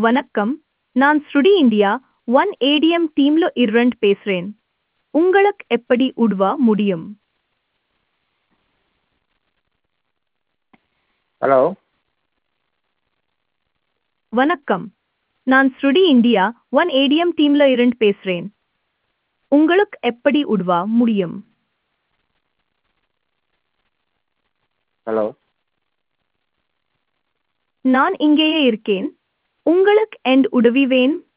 வணக்கம் நான் ஸ்ருடி இந்தியா ஒன் ஏடிஎம் டீம்ல இரண்டு பேசுறேன் உங்களுக்கு எப்படி உதவ முடியும் ஹலோ வணக்கம் நான் ஸ்ருடி இந்தியா ஒன் ஏடிஎம் டீம்ல இருந்து பேசுறேன் உங்களுக்கு எப்படி உதவ முடியும் ஹலோ நான் இங்கேயே இருக்கேன் உங்களுக்கு என் உதவி வேணும்